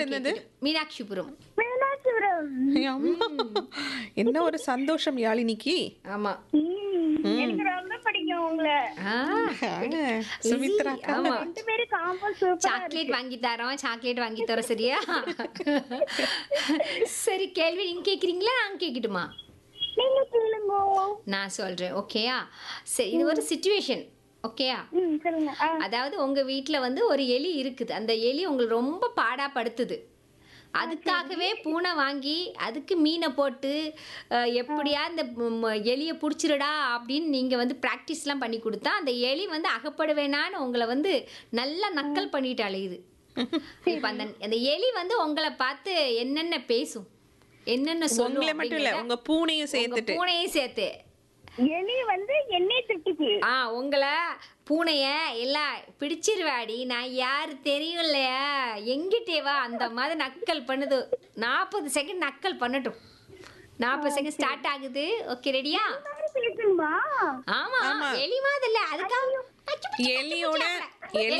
என்னது மீனாட்சிபுரம் மீனாட்சிபுரம் ஏய், அம்மா. என்ன ஒரு சந்தோஷம் யாழினிக்கு ஆமா ம், எனக்கு ரொம்ப பிடிக்கும் உங்களை ஆ, ஆ, சுமித்ரா அக்கா. ஆமா ரெண்டு பேரும் காம்போ சூப்பர் சாக்லேட் வாங்கி தரோம் சாக்லேட் வாங்கி தரோம் சரியா சரி கேள்வி நீங்க கேக்குறீங்களா நான் கேக்கட்டுமா நீங்க கேளுங்க நான் சொல்றேன் ஓகேயா சரி இது ஒரு சுச்சுவேஷன் ஓகேயா ம் சொல்லுங்க ஆ, அதாவது உங்க வீட்ல வந்து ஒரு எலி இருக்குது அந்த எலி உங்களுக்கு ரொம்ப பாடாப்படுத்துது அதுக்காகவே பூனை வாங்கி அதுக்கு மீனை போட்டு அஹ், எப்படியா இந்த ம், எலியை பிடிச்சிருடா அப்படின்னு நீங்கள் வந்து ப்ராக்டிஸ்லாம் பண்ணி கொடுத்தா அந்த எலி வந்து அகப்படுவேனான்னு உங்களை வந்து நல்லா நக்கல் பண்ணிட்டு அலையுது இப்போ அந்த அந்த எலி வந்து உங்களை பார்த்து என்னென்ன பேசும் என்னென்ன சொல்லும் உங்களை மட்டும் இல்ல அப்படிங்கிறத உங்க பூனையும் உங்க சேர்த்துட்டு பூனையும் சேர்த்து எலி வந்து என்னை திட்டுச்சு ஆ உங்களை பூனைய எல்லாம் பிடிச்சிருவாடி நான் யாரு தெரியும்லையா எங்கிட்டே வா அந்த மாதிரி நக்கல் பண்ணுது நாற்பது செகண்ட் நக்கல் பண்ணட்டும் நாற்பது செகண்ட் ஸ்டார்ட் ஆகுது ஓகே ரெடியா மாதிரி பேசணுமா ஆமா எலி மாதிரி இல்ல அதுக்காக எலியோட எலி